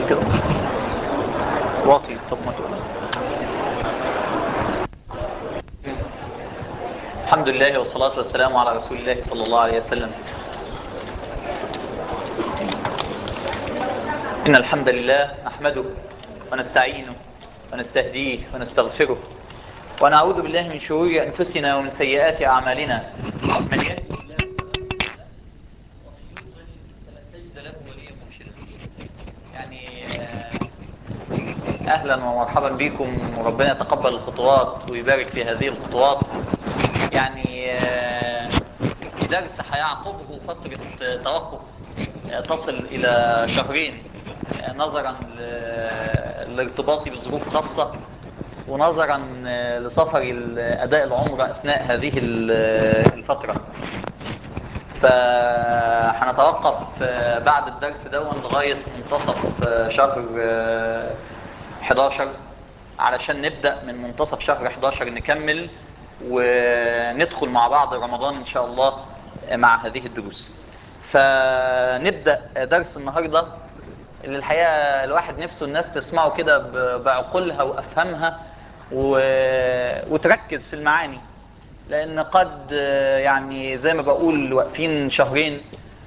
كده واطي طب ما تقول الحمد لله والصلاة والسلام على رسول الله صلى الله عليه وسلم إن الحمد لله نحمده ونستعينه ونستهديه ونستغفره ونعوذ بالله من شرور أنفسنا ومن سيئات أعمالنا من يهده الله فلا تجد له وليا مرشدا يعني آه، أهلا ومرحبا بكم وربنا يتقبل الخطوات ويبارك في هذه الخطوات يعني آه، درس هيعقبه فترة آه، توقف آه، تصل إلى شهرين آه، نظرا ل- لارتباطي بظروف خاصة ونظرا آه، لسفري لأداء العمرة أثناء هذه ال- الفترة فهنتوقف آه، بعد الدرس دون لغاية منتصف آه، شهر آه، 11 علشان نبدأ من منتصف شهر 11 نكمل وندخل مع بعض رمضان إن شاء الله مع هذه الدروس فنبدأ درس النهاردة اللي الحقيقة الواحد نفسه الناس تسمعه كده ب- بعقولها وأفهمها و... وتركز في المعاني لأن قد آه، يعني زي ما بقول واقفين شهرين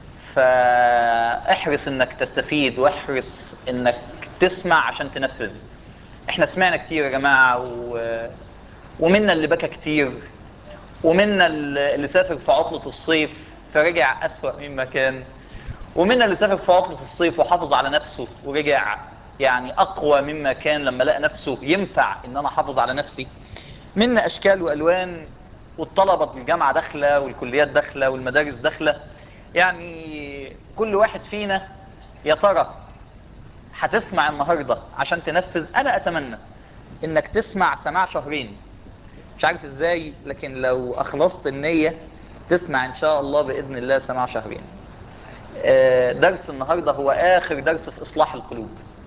فاحرص انك تستفيد واحرص انك تسمع عشان تنفذ احنا سمعنا كتير يا جماعة و... ومنا اللي بكى كتير ومنا اللي سافر في عطلة الصيف فرجع أسوأ مما كان ومنا اللي سافر في عطلة الصيف وحافظ على نفسه ورجع يعني أقوى مما كان لما لقى نفسه ينفع إن أنا أحافظ على نفسي منا أشكال وألوان والطلبة في الجامعة داخلة والكليات داخلة والمدارس داخلة يعني كل واحد فينا يا ترى هتسمع النهاردة عشان تنفذ أنا أتمنى إنك تسمع سماع شهرين مش عارف إزاي لكن لو أخلصت النية تسمع إن شاء الله بإذن الله سماع شهرين آه، درس النهاردة هو آخر درس في إصلاح القلوب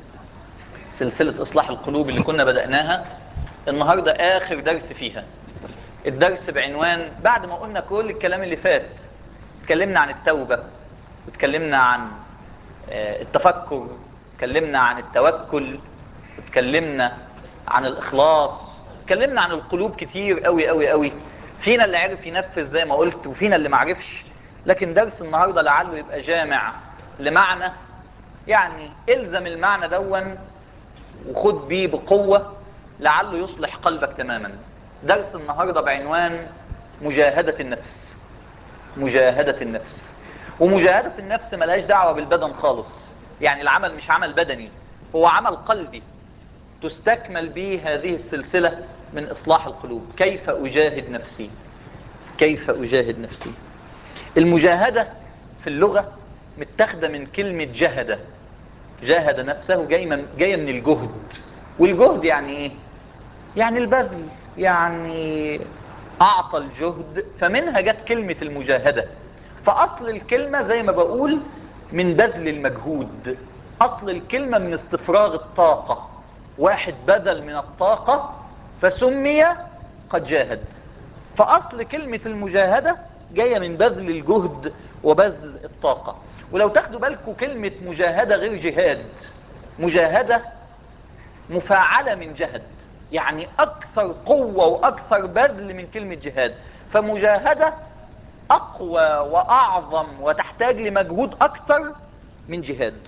سلسلة إصلاح القلوب اللي كنا بدأناها النهاردة آخر درس فيها الدرس بعنوان بعد ما قلنا كل الكلام اللي فات اتكلمنا عن التوبة واتكلمنا عن آه، التفكر اتكلمنا عن التوكل اتكلمنا عن الإخلاص اتكلمنا عن القلوب كتير قوي قوي قوي فينا اللي عرف ينفذ زي ما قلت وفينا اللي معرفش لكن درس النهاردة لعله يبقى جامع لمعنى يعني الزم المعنى دون وخد بيه بقوة لعله يصلح قلبك تماما درس النهاردة بعنوان مجاهدة النفس مجاهدة النفس ومجاهدة النفس ملهاش دعوة بالبدن خالص يعني العمل مش عمل بدني هو عمل قلبي تستكمل به هذه السلسلة من إصلاح القلوب كيف أجاهد نفسي كيف أجاهد نفسي المجاهدة في اللغة متاخدة من كلمة جهد جاهد نفسه جاية من, جاية من الجهد والجهد يعني ايه يعني البذل يعني اعطى الجهد فمنها جت كلمة المجاهدة فاصل الكلمة زي ما بقول من بذل المجهود اصل الكلمة من استفراغ الطاقة واحد بذل من الطاقة فسمي قد جاهد فاصل كلمة المجاهدة جاية من بذل الجهد وبذل الطاقة ولو تاخدوا بالكم كلمة مجاهدة غير جهاد مجاهدة مفاعلة من جهد يعني أكثر قوة وأكثر بذل من كلمة جهاد فمجاهدة أقوى وأعظم وتحتاج لمجهود أكثر من جهاد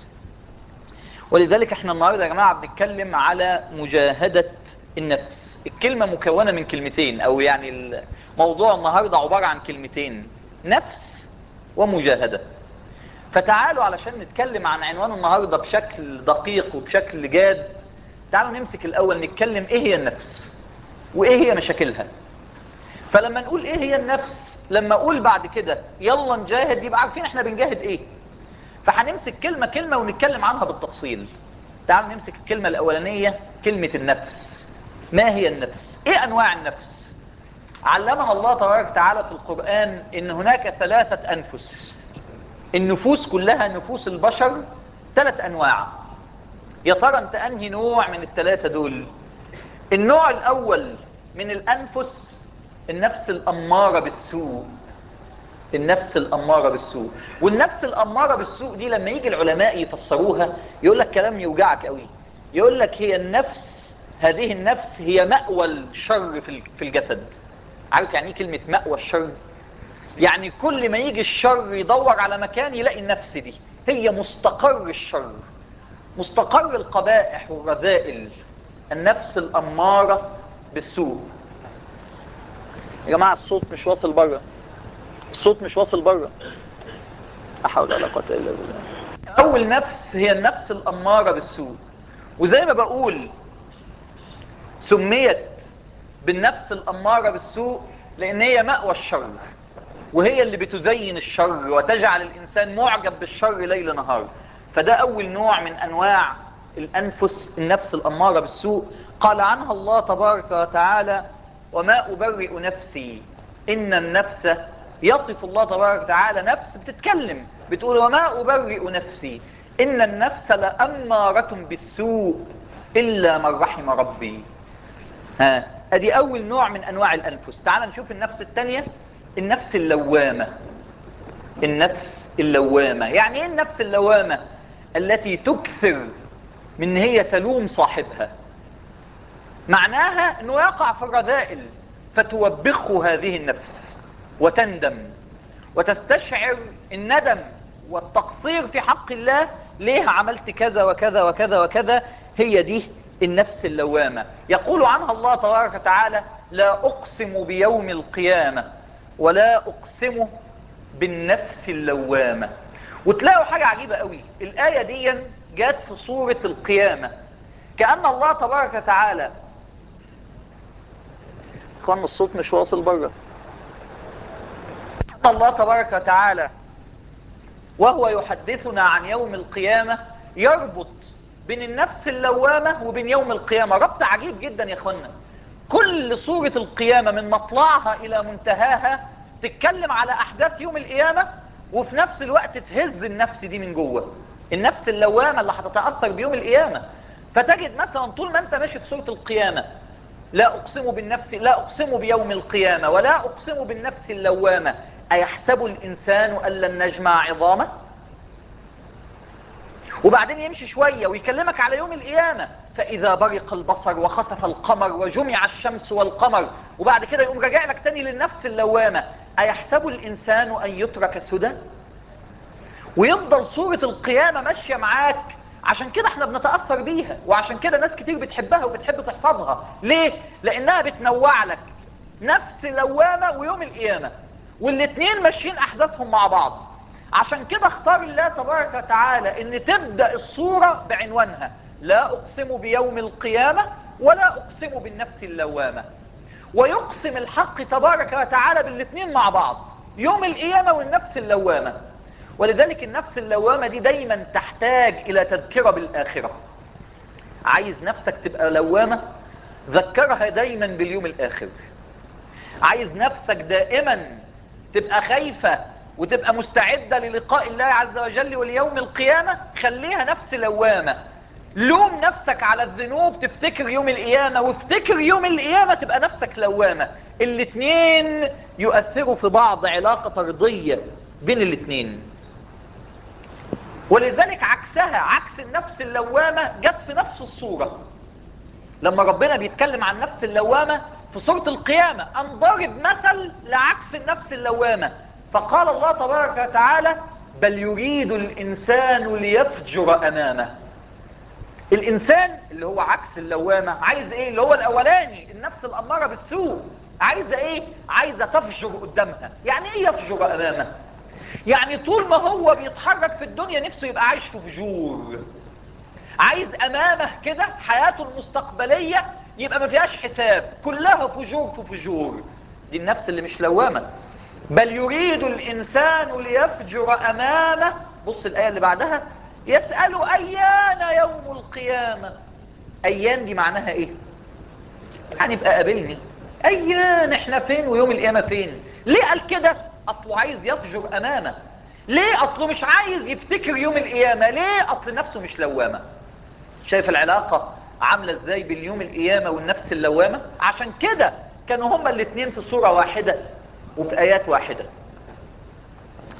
ولذلك احنا النهاردة يا جماعة بنتكلم على مجاهدة النفس الكلمة مكونة من كلمتين أو يعني موضوع النهاردة عبارة عن كلمتين نفس ومجاهدة فتعالوا علشان نتكلم عن عنوان النهاردة بشكل دقيق وبشكل جاد تعالوا نمسك الأول نتكلم إيه هي النفس وإيه هي مشاكلها فلما نقول إيه هي النفس لما أقول بعد كده يلا نجاهد يبقى عارفين إحنا بنجاهد إيه فهنمسك كلمة كلمة ونتكلم عنها بالتفصيل تعالوا نمسك الكلمة الأولانية كلمة النفس ما هي النفس إيه أنواع النفس علمنا الله تبارك وتعالى في القرآن إن هناك ثلاثة أنفس النفوس كلها نفوس البشر ثلاث أنواع يا ترى أنت أنهي نوع من الثلاثة دول النوع الأول من الأنفس النفس الأمارة بالسوء النفس الأمارة بالسوء والنفس الأمارة بالسوء دي لما يجي العلماء يفسروها يقول لك كلام يوجعك قوي يقول لك هي النفس هذه النفس هي مأوى الشر في الجسد عارف يعني ايه كلمة مأوى الشر يعني كل ما يجي الشر يدور على مكان يلاقي النفس دي هي مستقر الشر مستقر القبائح والرذائل النفس الأمارة بالسوء يا جماعة الصوت مش واصل بره الصوت مش واصل بره لا حول ولا قوه الا بالله اول نفس هي النفس الاماره بالسوء وزي ما بقول سميت بالنفس الاماره بالسوء لان هي مأوى الشر وهي اللي بتزين الشر وتجعل الانسان معجب بالشر ليل نهار فده اول نوع من انواع الانفس النفس الاماره بالسوء قال عنها الله تبارك وتعالى وما ابرئ نفسي ان النفس يصف الله تبارك وتعالى نفس بتتكلم بتقول وما أبرئ نفسي إن النفس لأمارة بالسوء إلا من رحم ربي ها أدي أول نوع من أنواع الأنفس تعال نشوف النفس الثانية النفس اللوامة النفس اللوامة يعني إيه النفس اللوامة التي تكثر من هي تلوم صاحبها معناها أنه يقع في الرذائل فتوبخه هذه النفس وتندم وتستشعر الندم والتقصير في حق الله ليه عملت كذا وكذا وكذا وكذا هي دي النفس اللوامة يقول عنها الله تبارك وتعالى لا أقسم بيوم القيامة ولا أقسم بالنفس اللوامة وتلاقوا حاجة عجيبة قوي الآية دي جات في صورة القيامة كأن الله تبارك وتعالى اخوان الصوت مش واصل بره الله تبارك وتعالى وهو يحدثنا عن يوم القيامة يربط بين النفس اللوامة وبين يوم القيامة ربط عجيب جدا يا اخوانا كل صورة القيامة من مطلعها الى منتهاها تتكلم على احداث يوم القيامة وفي نفس الوقت تهز النفس دي من جوه النفس اللوامة اللي هتتأثر بيوم القيامة فتجد مثلا طول ما انت ماشي في سورة القيامة لا اقسم بالنفس لا اقسم بيوم القيامة ولا اقسم بالنفس اللوامة أيحسب الإنسان أن لن نجمع عظامه وبعدين يمشي شوية ويكلمك على يوم القيامة فإذا برق البصر وخسف القمر وجمع الشمس والقمر وبعد كده يقوم راجع لك تاني للنفس اللوامة أيحسب الإنسان أن يترك سدى ويفضل صورة القيامة ماشية معاك عشان كده احنا بنتأثر بيها وعشان كده ناس كتير بتحبها وبتحب تحفظها ليه؟ لأنها بتنوع لك نفس لوامة ويوم القيامة والاثنين ماشيين احداثهم مع بعض عشان كده اختار الله تبارك وتعالى ان تبدأ الصورة بعنوانها لا اقسم بيوم القيامة ولا اقسم بالنفس اللوامة ويقسم الحق تبارك وتعالى بالاثنين مع بعض يوم القيامة والنفس اللوامة ولذلك النفس اللوامة دي دايما تحتاج الى تذكرة بالاخرة عايز نفسك تبقى لوامة ذكرها دايما باليوم الاخر عايز نفسك دائما تبقى خايفة وتبقى مستعدة للقاء الله عز وجل واليوم القيامة خليها نفس لوامة لوم نفسك على الذنوب تفتكر يوم القيامة وافتكر يوم القيامة تبقى نفسك لوامة الاثنين يؤثروا في بعض علاقة طردية بين الاثنين ولذلك عكسها عكس النفس اللوامة جت في نفس الصورة لما ربنا بيتكلم عن نفس اللوامة في سورة القيامة أن ضرب مثل لعكس النفس اللوامة فقال الله تبارك وتعالى بل يريد الإنسان ليفجر أمامه الإنسان اللي هو عكس اللوامة عايز إيه اللي هو الأولاني النفس الأمارة بالسوء عايزة إيه عايزة تفجر قدامها يعني إيه يفجر أمامه يعني طول ما هو بيتحرك في الدنيا نفسه يبقى عايش في فجور عايز أمامه كده حياته المستقبلية يبقى ما فيهاش حساب كلها فجور في فجور دي النفس اللي مش لوامة بل يريد الإنسان ليفجر أمامه بص الآية اللي بعدها يسأل أيان يوم القيامة أيان دي معناها إيه يعني بقى قابلني أيان إحنا فين ويوم القيامة فين ليه قال كده أصله عايز يفجر أمامه ليه أصله مش عايز يفتكر يوم القيامة ليه أصل نفسه مش لوامة شايف العلاقة عاملة ازاي بين يوم القيامة والنفس اللوامة عشان كده كانوا هما الاثنين في صورة واحدة وفي ايات واحدة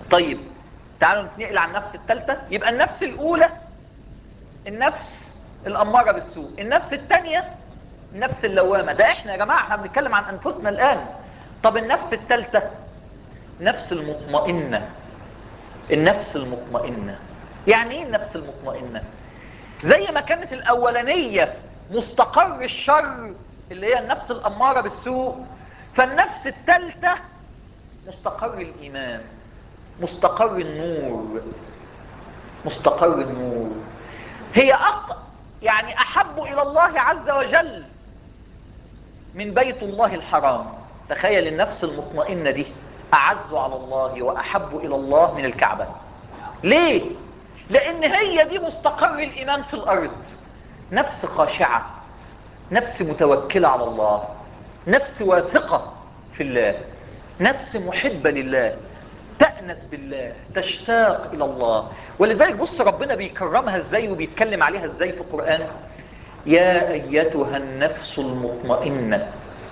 طيب تعالوا نتنقل عن النفس الثالثة يبقى النفس الأولى النفس الأمارة بالسوء النفس الثانية النفس اللوامة ده احنا يا جماعة احنا بنتكلم عن أنفسنا الآن طب النفس الثالثة نفس المطمئنة النفس المطمئنة يعني ايه النفس المطمئنة زي ما كانت الأولانية مستقر الشر اللي هي النفس الأمارة بالسوء فالنفس الثالثة مستقر الإيمان مستقر النور مستقر النور هي أق... يعني أحب إلى الله عز وجل من بيت الله الحرام تخيل النفس المطمئنة دي أعز على الله وأحب إلى الله من الكعبة ليه؟ لأن هي دي مستقر الإيمان في الأرض نفس خاشعة نفس متوكلة على الله نفس واثقة في الله نفس محبة لله تأنس بالله تشتاق إلى الله ولذلك بص ربنا بيكرمها ازاي وبيتكلم عليها ازاي في القرآن يا أيتها النفس المطمئنة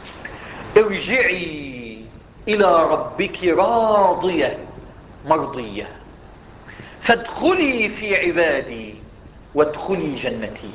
ارجعي إلى ربك راضية مرضية فادخلي في عبادي وادخلي جنتي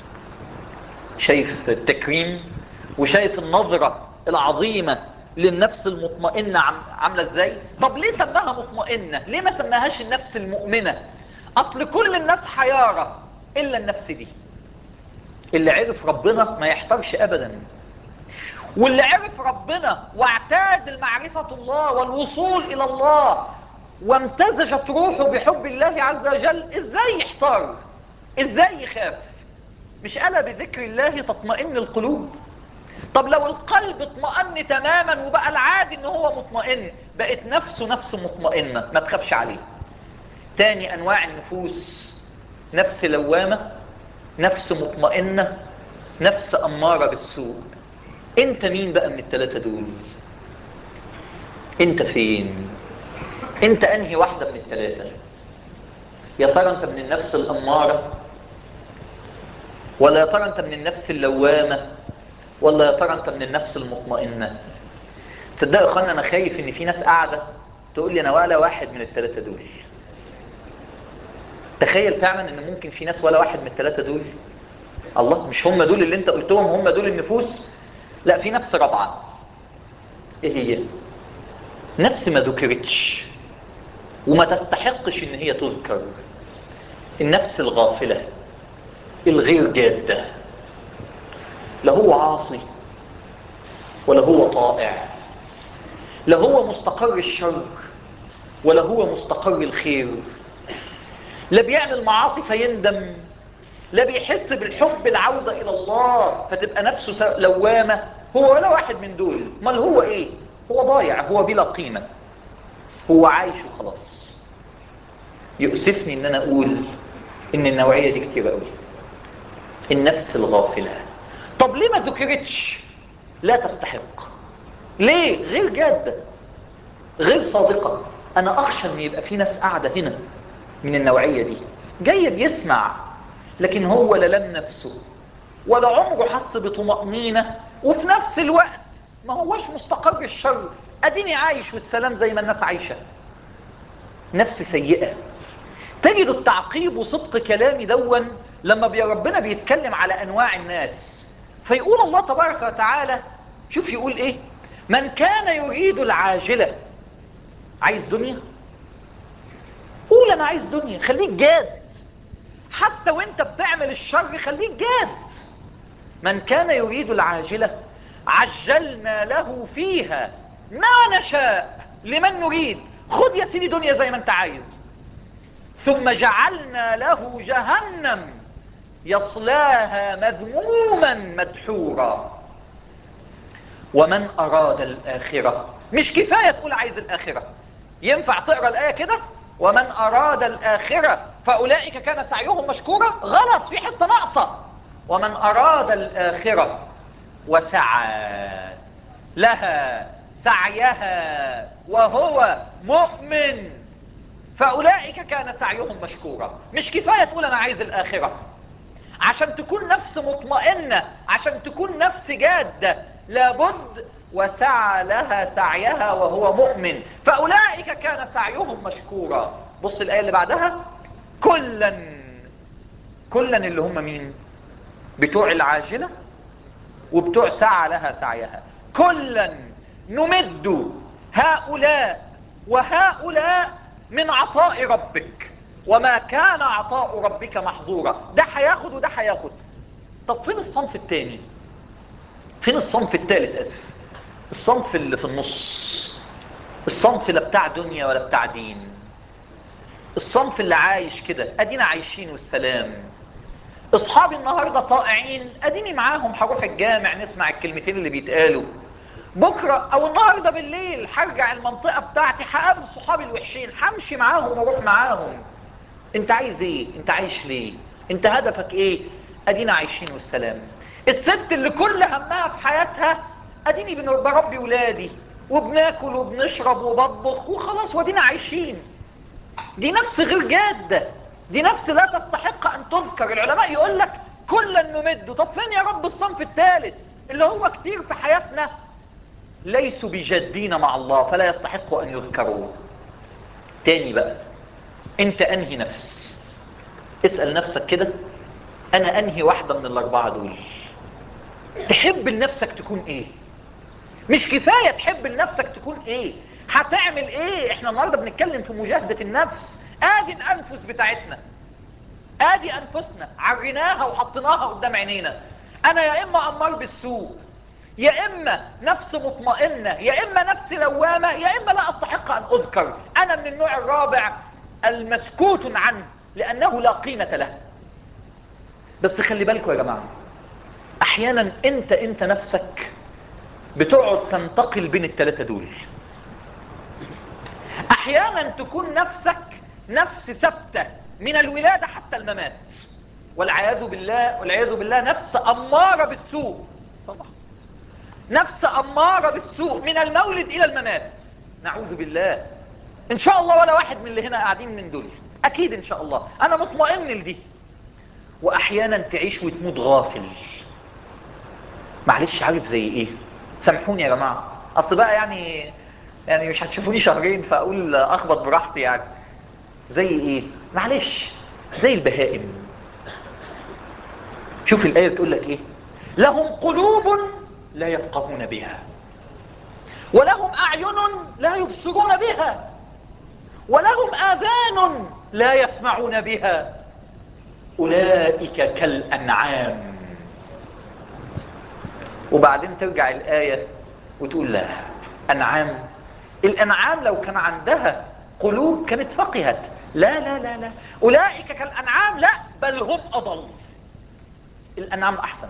شايف التكريم وشايف النظرة العظيمة للنفس المطمئنة عاملة ازاي طب ليه سماها مطمئنة ليه ما سماهاش النفس المؤمنة اصل كل الناس حيارة الا النفس دي اللي عرف ربنا ما يحترش ابدا واللي عرف ربنا واعتاد المعرفة الله والوصول الى الله وامتزجت روحه بحب الله عز وجل ازاي يحتار ازاي يخاف مش ألا بذكر الله تطمئن القلوب طب لو القلب اطمئن تماما وبقى العادي ان هو مطمئن بقت نفسه نفسه مطمئنة ما تخافش عليه تاني انواع النفوس نفس لوامة نفس مطمئنة نفس امارة بالسوء انت مين بقى من الثلاثة دول انت فين انت انهي واحدة من الثلاثة يا ترى انت من النفس الامارة ولا يا ترى انت من النفس اللوامة ولا يا ترى انت من النفس المطمئنة تصدقوا يا اخوانا انا خايف ان في ناس قاعدة تقول لي انا ولا واحد من الثلاثة دول تخيل فعلا ان ممكن في ناس ولا واحد من الثلاثة دول الله مش هم دول اللي انت قلتهم هم دول النفوس لا في نفس رابعة ايه هي نفس ما ذكرتش وما تستحقش ان هي تذكر النفس الغافلة الغير جادة لا هو عاصي ولا هو طائع لا هو مستقر الشر ولا هو مستقر الخير لا بيعمل معاصي فيندم لا بيحس بالحب العودة إلى الله فتبقى نفسه لوامة هو ولا واحد من دول مال هو إيه هو ضايع هو بلا قيمة هو عايش وخلاص يؤسفني ان انا اقول ان النوعية دي كتير قوي النفس الغافلة طب ليه ما ذكرتش لا تستحق ليه غير جادة غير صادقة انا اخشى ان يبقى في ناس قاعدة هنا من النوعية دي جاي بيسمع لكن هو لا لم نفسه ولا عمره حس بطمأنينة وفي نفس الوقت ما هوش مستقر الشر اديني عايش والسلام زي ما الناس عايشة نفس سيئة تجد التعقيب وصدق كلامي دون لما بي ربنا بيتكلم على انواع الناس فيقول الله تبارك وتعالى شوف يقول ايه من كان يريد العاجلة عايز دنيا قول انا عايز دنيا خليك جاد حتى وانت بتعمل الشر خليك جاد من كان يريد العاجلة عجلنا له فيها ما نشاء لمن نريد خد يا سيدي دنيا زي ما انت عايز ثم جعلنا له جهنم يصلاها مذموما مدحورا ومن أراد الآخرة مش كفاية تقول عايز الآخرة ينفع تقرأ الآية كده ومن أراد الآخرة فأولئك كان سعيهم مشكورا غلط في حتة ناقصة ومن أراد الآخرة وسعى لها سعيها وهو مؤمن فأولئك كان سعيهم مشكورا مش كفاية تقول أنا عايز الآخرة عشان تكون نفس مطمئنة عشان تكون نفس جادة لابد وسعى لها سعيها وهو مؤمن فأولئك كان سعيهم مشكورا بص الآية اللي بعدها كلا كلا اللي هم مين بتوع العاجلة وبتوع سعى لها سعيها كلا نمد هؤلاء وهؤلاء من عطاء ربك وما كان عطاء ربك محظورا ده هياخد وده هياخد طب فين الصنف الثاني فين الصنف الثالث اسف الصنف اللي في النص الصنف لا بتاع دنيا ولا بتاع دين الصنف اللي عايش كده ادينا عايشين والسلام اصحابي النهاردة طائعين اديني معاهم هروح الجامع نسمع الكلمتين اللي بيتقالوا بكرة او النهاردة بالليل هرجع المنطقة بتاعتي هقابل صحابي الوحشين همشي معاهم واروح معاهم انت عايز ايه انت عايش ليه انت هدفك ايه ادينا عايشين والسلام الست اللي كل همها في حياتها اديني بربي ولادي وبناكل وبنشرب وبطبخ وخلاص ودينا عايشين دي نفس غير جادة دي نفس لا تستحق ان تذكر العلماء يقول لك كلا نمد طب فين يا رب الصنف الثالث اللي هو كتير في حياتنا ليسوا بجادين مع الله فلا يستحق ان يذكروا تاني بقى انت انهي نفس اسأل نفسك كده انا انهي واحدة من الاربعة دول تحب لنفسك تكون ايه مش كفاية تحب لنفسك تكون ايه هتعمل ايه احنا النهاردة بنتكلم في مجاهدة النفس ادي الانفس بتاعتنا ادي انفسنا عريناها وحطيناها قدام عينينا انا يا اما امار بالسوء يا اما نفس مطمئنة يا اما نفس لوامة يا اما لا استحق ان اذكر انا من النوع الرابع المسكوت عنه لانه لا قيمة له بس خلي بالكم يا جماعة احيانا انت انت نفسك بتقعد تنتقل بين الثلاثة دول احيانا تكون نفسك نفس ثابتة من الولادة حتى الممات والعياذ بالله والعياذ بالله نفس امارة بالسوء طبعا نفس امارة بالسوء من المولد الى الممات نعوذ بالله ان شاء الله ولا واحد من اللي هنا قاعدين من دول اكيد ان شاء الله انا مطمئن لدي واحيانا تعيش وتموت غافل معلش عارف زي ايه سامحوني يا جماعة اصل بقى يعني يعني مش هتشوفوني شهرين فاقول اخبط براحتي يعني زي ايه معلش زي البهائم شوف الايه بتقول لك ايه لهم قلوب لا يفقهون بها ولهم اعين لا يبصرون بها ولهم اذان لا يسمعون بها اولئك كالانعام وبعدين ترجع الايه وتقول لا انعام الانعام لو كان عندها قلوب كانت فقهت لا لا لا لا اولئك كالانعام لا بل هم اضل الانعام احسن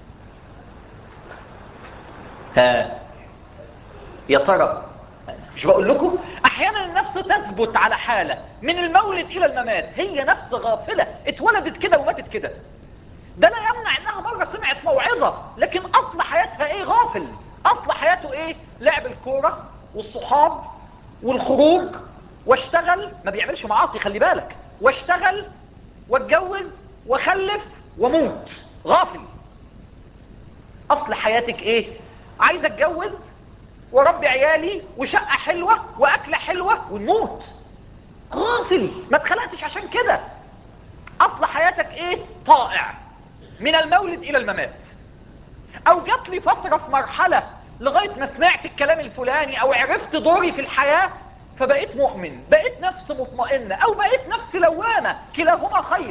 ها يا ترى مش بقول لكم احيانا النفس تثبت على حالة من المولد الى الممات هي نفس غافلة اتولدت كده وماتت كده ده لا يمنع انها مرة سمعت موعظة لكن اصل حياتها ايه غافل اصل حياته ايه لعب الكورة والصحاب والخروج واشتغل ما بيعملش معاصي خلي بالك واشتغل واتجوز وخلف وموت غافل اصل حياتك ايه عايز اتجوز وربي عيالي وشقة حلوة واكلة حلوة ونموت غافل ما اتخلقتش عشان كده اصل حياتك ايه طائع من المولد الى الممات او جات لي فترة في مرحلة لغاية ما سمعت الكلام الفلاني او عرفت دوري في الحياة فبقيت مؤمن بقيت نفس مطمئنة او بقيت نفس لوامة كلاهما خير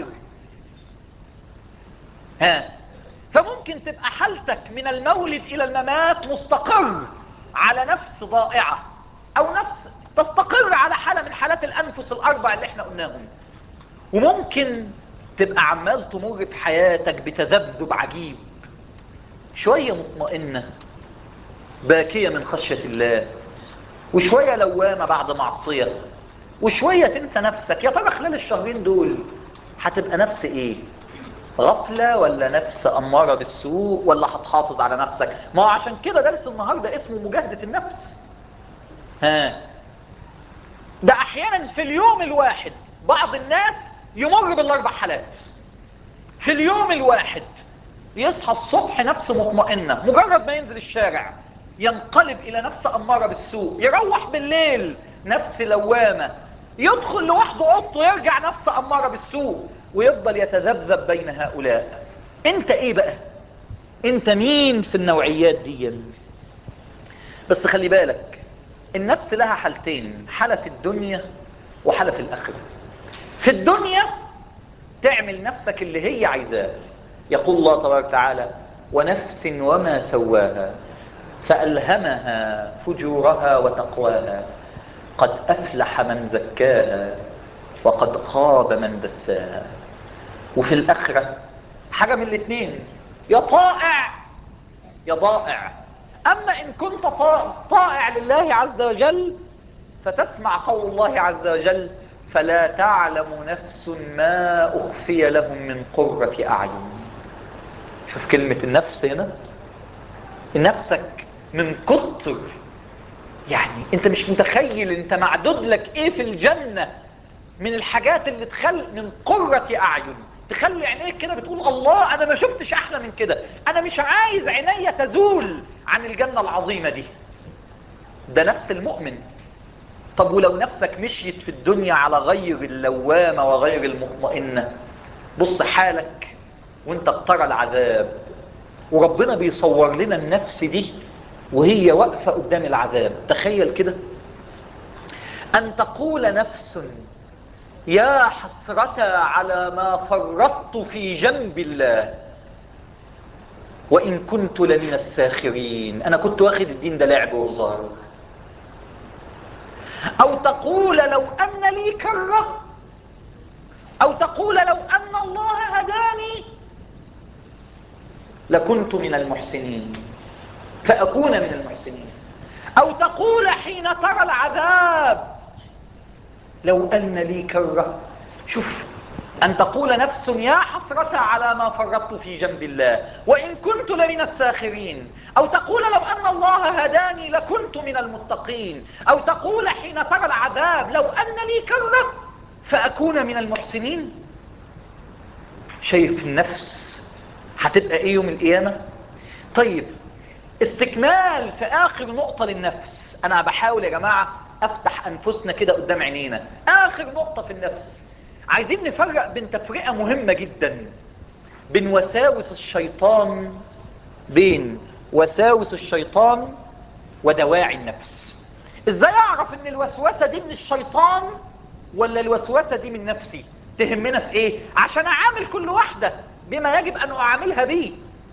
ها فممكن تبقى حالتك من المولد الى الممات مستقر على نفس ضائعة او نفس تستقر على حالة من حالات الانفس الاربع اللي احنا قلناهم وممكن تبقى عمال تمر في حياتك بتذبذب عجيب شوية مطمئنة باكية من خشية الله وشوية لوامة بعد معصية وشوية تنسى نفسك يا ترى خلال الشهرين دول هتبقى نفس ايه غفلة ولا نفس أمارة بالسوء ولا هتحافظ على نفسك ما هو عشان كده درس النهاردة اسمه مجاهدة النفس ها ده احيانا في اليوم الواحد بعض الناس يمر بالاربع حالات في اليوم الواحد يصحى الصبح نفسه مطمئنة مجرد ما ينزل الشارع ينقلب الى نفس امارة بالسوء يروح بالليل نفس لوامة يدخل لوحده اوضته يرجع نفس امارة بالسوء ويفضل يتذبذب بين هؤلاء انت ايه بقى انت مين في النوعيات دي بس خلي بالك النفس لها حالتين حالة في الدنيا وحالة في الاخرة في الدنيا تعمل نفسك اللي هي عايزاه يقول الله تبارك وتعالى ونفس وما سواها فألهمها فجورها وتقواها قد أفلح من زكاها وقد خاب من دساها وفي الآخرة حاجة من الاثنين يا طائع يا ضائع أما إن كنت طائع لله عز وجل فتسمع قول الله عز وجل فلا تعلم نفس ما أخفي لهم من قرة أعين شوف كلمة النفس هنا نفسك من كتر يعني انت مش متخيل انت معدود لك ايه في الجنة من الحاجات اللي تخلي من قرة اعين تخلي عينيك كده بتقول الله انا ما شفتش احلى من كده انا مش عايز عيني تزول عن الجنة العظيمة دي ده نفس المؤمن طب ولو نفسك مشيت في الدنيا على غير اللوامة وغير المطمئنة بص حالك وانت بترى العذاب وربنا بيصور لنا النفس دي وهي واقفة قدام العذاب تخيل كده أن تقول نفس يا حسرة على ما فرطت في جنب الله وإن كنت لمن الساخرين أنا كنت واخد الدين ده لعب وهزار أو تقول لو أن لي كرة أو تقول لو أن الله هداني لكنت من المحسنين فأكون من المحسنين أو تقول حين ترى العذاب لو أن لي كرة شوف أن تقول نفس يا حسرة على ما فرطت في جنب الله وإن كنت لمن الساخرين أو تقول لو أن الله هداني لكنت من المتقين أو تقول حين ترى العذاب لو أن لي كرة فأكون من المحسنين شايف النفس هتبقى ايه يوم القيامة طيب استكمال في اخر نقطة للنفس انا بحاول يا جماعة افتح انفسنا كده قدام عينينا اخر نقطة في النفس عايزين نفرق بين تفرقة مهمة جدا بين وساوس الشيطان بين وساوس الشيطان ودواعي النفس ازاي اعرف ان الوسوسة دي من الشيطان ولا الوسوسة دي من نفسي تهمنا في ايه عشان اعامل كل واحدة بما يجب ان اعاملها به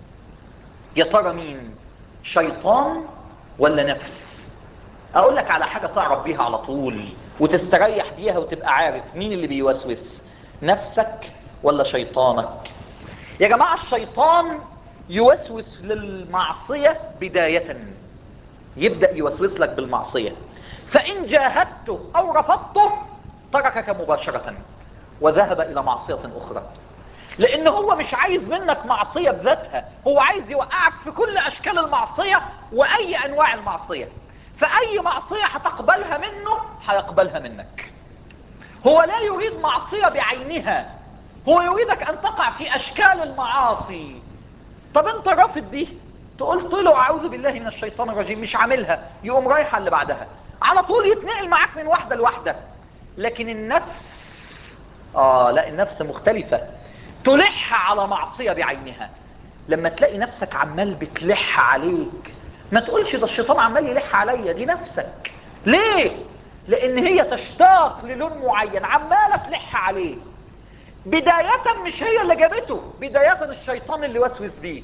يا ترى مين شيطان ولا نفس اقول لك على حاجة تعرف بيها على طول وتستريح بيها وتبقى عارف مين اللي بيوسوس نفسك ولا شيطانك يا جماعة الشيطان يوسوس للمعصية بداية يبدأ يوسوس لك بالمعصية فإن جاهدته أو رفضته تركك مباشرة وذهب إلى معصية أخرى لأن هو مش عايز منك معصية بذاتها هو عايز يوقعك في كل أشكال المعصية وأي أنواع المعصية فأي معصية هتقبلها منه هيقبلها منك هو لا يريد معصية بعينها هو يريدك أن تقع في أشكال المعاصي طب أنت رافض دي تقول له أعوذ بالله من الشيطان الرجيم مش عاملها يقوم رايح اللي بعدها على طول يتنقل معاك من واحدة لواحدة لكن النفس آه لا النفس مختلفة تلح على معصية بعينها لما تلاقي نفسك عمال بتلح عليك ما تقولش ده الشيطان عمال يلح عليا دي نفسك ليه لان هي تشتاق للون معين عمالة تلح عليه بداية مش هي اللي جابته بداية الشيطان اللي وسوس بيه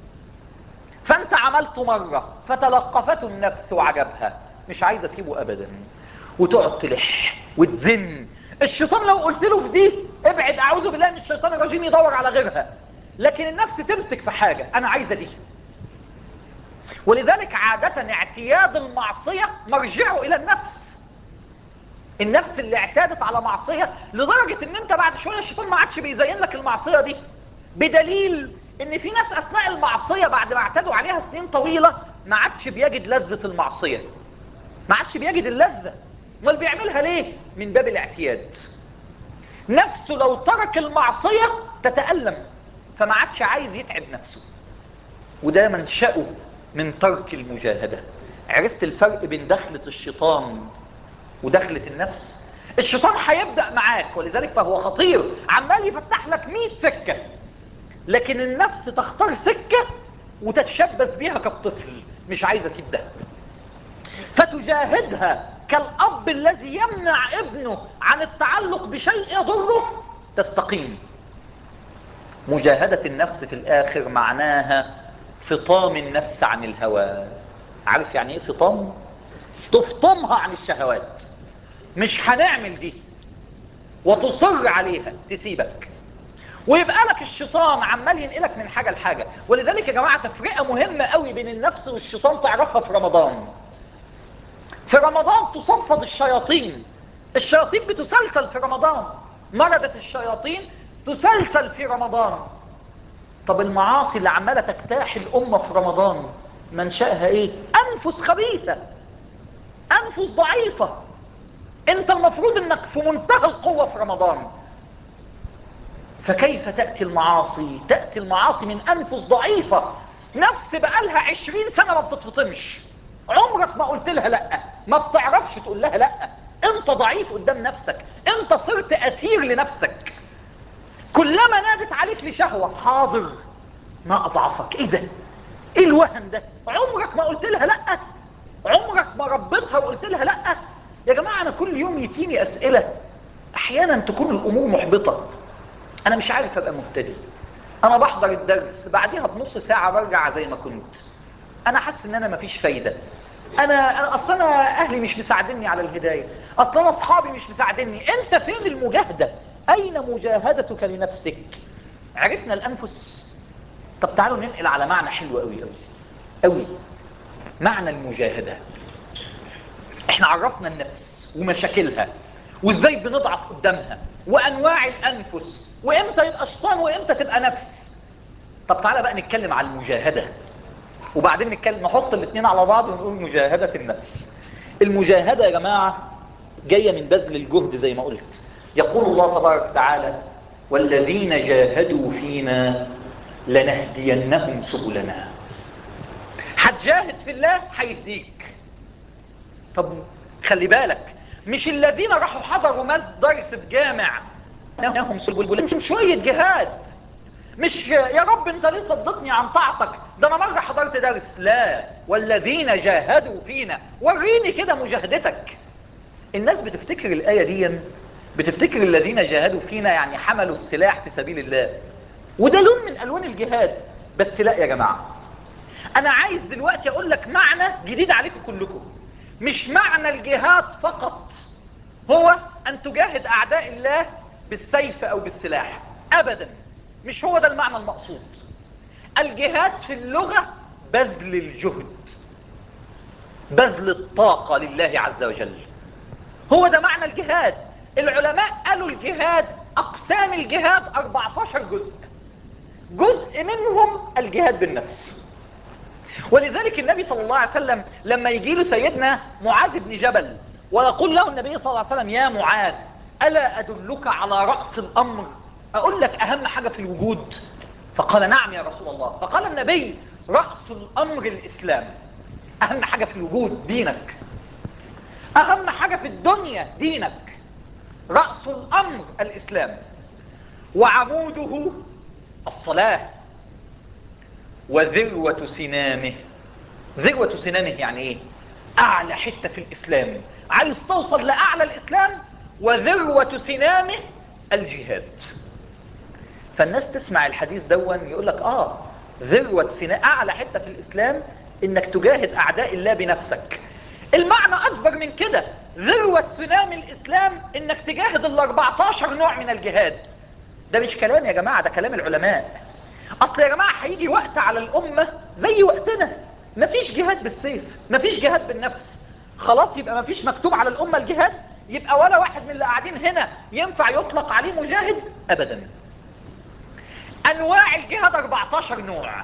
فانت عملته مرة فتلقفته النفس وعجبها مش عايز اسيبه ابدا وتقعد تلح وتزن الشيطان لو قلت له في دي ابعد اعوذ بالله من الشيطان الرجيم يدور على غيرها لكن النفس تمسك في حاجة انا عايزة دي ولذلك عادة اعتياد المعصية مرجعه الى النفس النفس اللي اعتادت على معصية لدرجة ان انت بعد شوية الشيطان ما عادش بيزين لك المعصية دي بدليل ان في ناس اثناء المعصية بعد ما اعتادوا عليها سنين طويلة ما عادش بيجد لذة المعصية ما عادش بيجد اللذة امال بيعملها ليه من باب الاعتياد نفسه لو ترك المعصية تتألم فما عادش عايز يتعب نفسه وده منشأه من ترك المجاهدة عرفت الفرق بين دخلة الشيطان ودخلة النفس الشيطان هيبدأ معاك ولذلك فهو خطير عمال يفتح لك 100 سكة لكن النفس تختار سكة وتتشبث بيها كالطفل مش عايز اسيب ده فتجاهدها كالاب الذي يمنع ابنه عن التعلق بشيء يضره تستقيم مجاهدة النفس في الاخر معناها فطام النفس عن الهوى عارف يعني ايه فطام تفطمها عن الشهوات مش هنعمل دي وتصر عليها تسيبك ويبقى لك الشيطان عمال ينقلك من حاجة لحاجة ولذلك يا جماعة تفرقة مهمة قوي بين النفس والشيطان تعرفها في رمضان في رمضان تصفد الشياطين الشياطين بتسلسل في رمضان مردة الشياطين تسلسل في رمضان طب المعاصي اللي عمالة تجتاح الأمة في رمضان منشأها ايه أنفس خبيثة أنفس ضعيفة انت المفروض انك في منتهى القوة في رمضان فكيف تأتي المعاصي تأتي المعاصي من أنفس ضعيفة نفس بقالها عشرين سنة ما بتتفطمش عمرك ما قلت لها لا ما بتعرفش تقول لها لا انت ضعيف قدام نفسك انت صرت اسير لنفسك كلما نادت عليك لشهوة حاضر ما اضعفك ايه ده ايه الوهن ده عمرك ما قلت لها لا عمرك ما ربيتها وقلت لها لا يا جماعة انا كل يوم يتيني اسئلة احيانا تكون الامور محبطة انا مش عارف ابقى مبتدي انا بحضر الدرس بعديها بنص ساعة برجع زي ما كنت انا حاسس ان انا مفيش فايدة انا اصلا انا اهلي مش مساعدني على الهداية اصلا انا اصحابي مش مساعدني انت فين المجاهدة اين مجاهدتك لنفسك عرفنا الانفس طب تعالوا ننقل على معنى حلو قوي قوي قوي معنى المجاهدة احنا عرفنا النفس ومشاكلها وازاي بنضعف قدامها وانواع الانفس وامتى يبقى شيطان وامتى تبقى نفس طب تعالى بقى نتكلم على المجاهدة وبعدين نتكلم نحط الاثنين على بعض ونقول مجاهدة النفس المجاهدة يا جماعة جاية من بذل الجهد زي ما قلت يقول الله تبارك وتعالى والذين جاهدوا فينا لنهدينهم سبلنا هتجاهد في الله هيهديك طب خلي بالك مش الذين راحوا حضروا درس في جامع لهم سبلنا مش شوية جهاد مش يا رب انت ليه صدقني عن طاعتك ده انا مرة حضرت درس لا والذين جاهدوا فينا وريني كده مجاهدتك الناس بتفتكر الآية دي بتفتكر الذين جاهدوا فينا يعني حملوا السلاح في سبيل الله وده لون من ألوان الجهاد بس لا يا جماعة أنا عايز دلوقتي أقول لك معنى جديد عليكم كلكم مش معنى الجهاد فقط هو أن تجاهد أعداء الله بالسيف أو بالسلاح أبدا مش هو ده المعنى المقصود الجهاد في اللغة بذل الجهد بذل الطاقة لله عز وجل هو ده معنى الجهاد العلماء قالوا الجهاد أقسام الجهاد 14 جزء جزء منهم الجهاد بالنفس ولذلك النبي صلى الله عليه وسلم لما يجي له سيدنا معاذ بن جبل ويقول له النبي صلى الله عليه وسلم يا معاذ ألا أدلك على رأس الأمر أقول لك أهم حاجة في الوجود فقال نعم يا رسول الله فقال النبي رأس الأمر الإسلام أهم حاجة في الوجود دينك أهم حاجة في الدنيا دينك رأس الأمر الإسلام وعموده الصلاة وذروة سنامه ذروة سنامه يعني ايه اعلى حتة في الاسلام عايز توصل لاعلى الاسلام وذروة سنامه الجهاد فالناس تسمع الحديث دون يقول لك اه ذروة سنام اعلى حتة في الاسلام انك تجاهد اعداء الله بنفسك المعنى اكبر من كده ذروة سنام الاسلام انك تجاهد ال 14 نوع من الجهاد ده مش كلام يا جماعة ده كلام العلماء اصل يا جماعة هيجي وقت على الامة زي وقتنا مفيش جهاد بالسيف مفيش جهاد بالنفس خلاص يبقى مفيش مكتوب على الامة الجهاد يبقى ولا واحد من اللي قاعدين هنا ينفع يطلق عليه مجاهد ابدا انواع الجهاد 14 نوع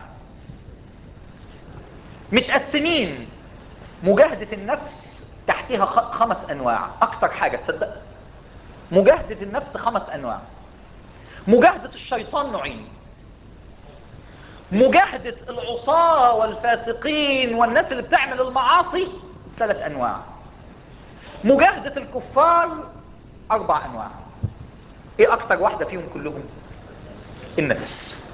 متقسمين مجاهدة النفس تحتها خمس انواع اكتر حاجة تصدق مجاهدة النفس خمس انواع مجاهدة الشيطان نوعين مجاهدة العصاة والفاسقين والناس اللي بتعمل المعاصي ثلاث أنواع مجاهدة الكفار أربع أنواع إيه أكتر واحدة فيهم كلهم النفس